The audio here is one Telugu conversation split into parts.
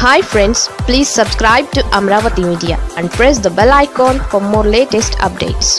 hi friends please subscribe to Amaravati Media and press the bell icon for more latest updates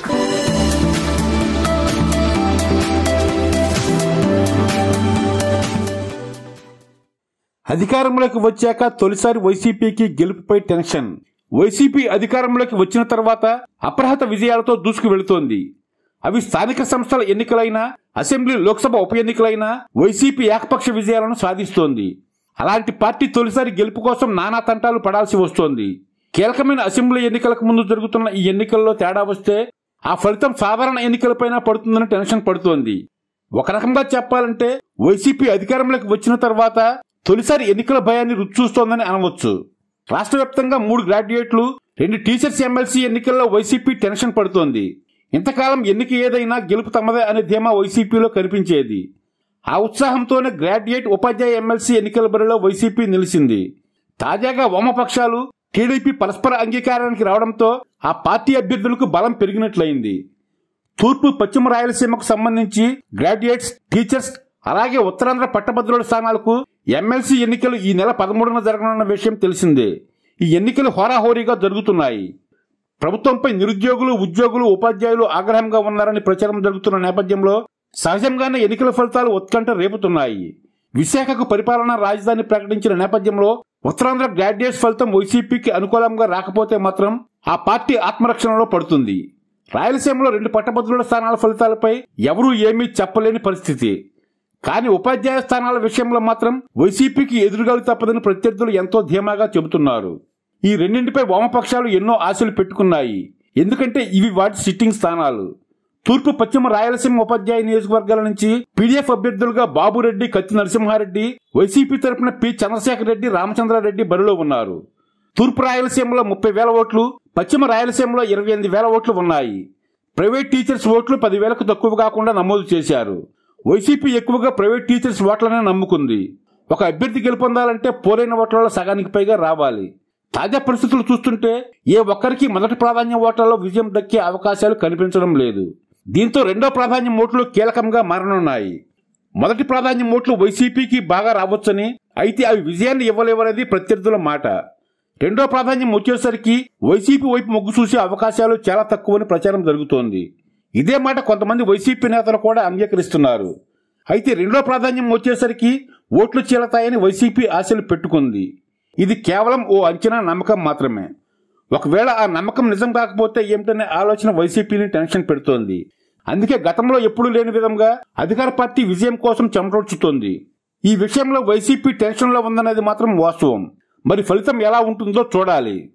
అధికారంలోకి వచ్చాక తొలిసారి వైసీపీకి గెలుపుపై టెన్షన్ వైసీపీ అధికారంలోకి వచ్చిన తర్వాత అప్రహత విజయాలతో దూసుకు వెళుతోంది అవి స్థానిక సంస్థల ఎన్నికలైనా అసెంబ్లీ లోక్సభ ఉప ఎన్నికలైనా వైసీపీ ఏకపక్ష విజయాలను సాధిస్తోంది అలాంటి పార్టీ తొలిసారి గెలుపు కోసం నానా తంటాలు పడాల్సి వస్తోంది కీలకమైన అసెంబ్లీ ఎన్నికలకు ముందు జరుగుతున్న ఈ ఎన్నికల్లో తేడా వస్తే ఆ ఫలితం సాధారణ ఎన్నికలపైన పడుతుందని టెన్షన్ పడుతోంది ఒక రకంగా చెప్పాలంటే వైసీపీ అధికారంలోకి వచ్చిన తర్వాత తొలిసారి ఎన్నికల భయాన్ని రుచి చూస్తోందని అనవచ్చు రాష్ట్ర వ్యాప్తంగా మూడు గ్రాడ్యుయేట్లు రెండు టీచర్స్ ఎమ్మెల్సీ ఎన్నికల్లో వైసీపీ టెన్షన్ పడుతోంది ఇంతకాలం ఎన్నిక ఏదైనా గెలుపు తమదే అనే ధీమా వైసీపీలో కనిపించేది ఆ ఉత్సాహంతోనే గ్రాడ్యుయేట్ ఉపాధ్యాయ ఎమ్మెల్సీ ఎన్నికల బరిలో వైసీపీ నిలిచింది తాజాగా వామపక్షాలు టీడీపీ పరస్పర అంగీకారానికి రావడంతో ఆ పార్టీ అభ్యర్థులకు బలం పెరిగినట్లయింది తూర్పు పశ్చిమ రాయలసీమకు సంబంధించి గ్రాడ్యుయేట్స్ టీచర్స్ అలాగే ఉత్తరాంధ్ర పట్టభద్రుల స్థానాలకు ఎమ్మెల్సీ ఎన్నికలు ఈ నెల పదమూడున జరగనున్న విషయం తెలిసిందే ఈ ఎన్నికలు హోరాహోరీగా జరుగుతున్నాయి ప్రభుత్వంపై నిరుద్యోగులు ఉద్యోగులు ఉపాధ్యాయులు ఆగ్రహంగా ఉన్నారని ప్రచారం జరుగుతున్న నేపథ్యంలో సహజంగానే ఎన్నికల ఫలితాలు ఉత్కంఠ రేపుతున్నాయి విశాఖకు పరిపాలనా రాజధాని ప్రకటించిన నేపథ్యంలో ఉత్తరాంధ్ర గ్రాడ్యుయేట్స్ ఫలితం వైసీపీకి అనుకూలంగా రాకపోతే మాత్రం ఆ పార్టీ ఆత్మరక్షణలో పడుతుంది రాయలసీమలో రెండు పట్టభద్రుల స్థానాల ఫలితాలపై ఎవరూ ఏమీ చెప్పలేని పరిస్థితి కానీ ఉపాధ్యాయ స్థానాల విషయంలో మాత్రం వైసీపీకి ఎదురుగాలు తప్పదని ప్రత్యర్థులు ఎంతో ధీమాగా చెబుతున్నారు ఈ రెండింటిపై వామపక్షాలు ఎన్నో ఆశలు పెట్టుకున్నాయి ఎందుకంటే ఇవి వాటి సిట్టింగ్ స్థానాలు తూర్పు పశ్చిమ రాయలసీమ ఉపాధ్యాయ నియోజకవర్గాల నుంచి పీడీఎఫ్ అభ్యర్థులుగా బాబురెడ్డి కత్తి నరసింహారెడ్డి వైసీపీ తరపున పి చంద్రశేఖర్ రెడ్డి రామచంద్రారెడ్డి బరిలో ఉన్నారు తూర్పు రాయలసీమలో ముప్పై వేల ఓట్లు పశ్చిమ రాయలసీమలో ఇరవై ఎనిమిది వేల ఓట్లు ఉన్నాయి ప్రైవేట్ టీచర్స్ ఓట్లు పదివేలకు తక్కువ కాకుండా నమోదు చేశారు వైసీపీ ఎక్కువగా ప్రైవేట్ టీచర్స్ ఓట్లనే నమ్ముకుంది ఒక అభ్యర్థి గెలుపొందాలంటే పోలైన ఓట్లలో సగానికి పైగా రావాలి తాజా పరిస్థితులు చూస్తుంటే ఏ ఒక్కరికి మొదటి ప్రాధాన్యం ఓట్లలో విజయం దక్కే అవకాశాలు కనిపించడం లేదు దీంతో రెండో ప్రాధాన్యం ఓట్లు కీలకంగా మారనున్నాయి మొదటి ప్రాధాన్యం ఓట్లు వైసీపీకి బాగా రావచ్చని అయితే అవి విజయాన్ని ఇవ్వలేవనేది ప్రత్యర్థుల మాట రెండో ప్రాధాన్యం వచ్చేసరికి వైసీపీ వైపు మొగ్గు చూసే అవకాశాలు చాలా తక్కువని ప్రచారం జరుగుతోంది ఇదే మాట కొంతమంది వైసీపీ నేతలు కూడా అంగీకరిస్తున్నారు అయితే రెండో ప్రాధాన్యం వచ్చేసరికి ఓట్లు చీలతాయని వైసీపీ ఆశలు పెట్టుకుంది ఇది కేవలం ఓ అంచనా నమ్మకం మాత్రమే ఒకవేళ ఆ నమ్మకం నిజం కాకపోతే ఏమిటనే ఆలోచన వైసీపీని టెన్షన్ పెడుతోంది అందుకే గతంలో ఎప్పుడూ లేని విధంగా అధికార పార్టీ విజయం కోసం చెమటొచ్చుతోంది ఈ విషయంలో వైసీపీ టెన్షన్లో ఉందనేది మాత్రం వాస్తవం మరి ఫలితం ఎలా ఉంటుందో చూడాలి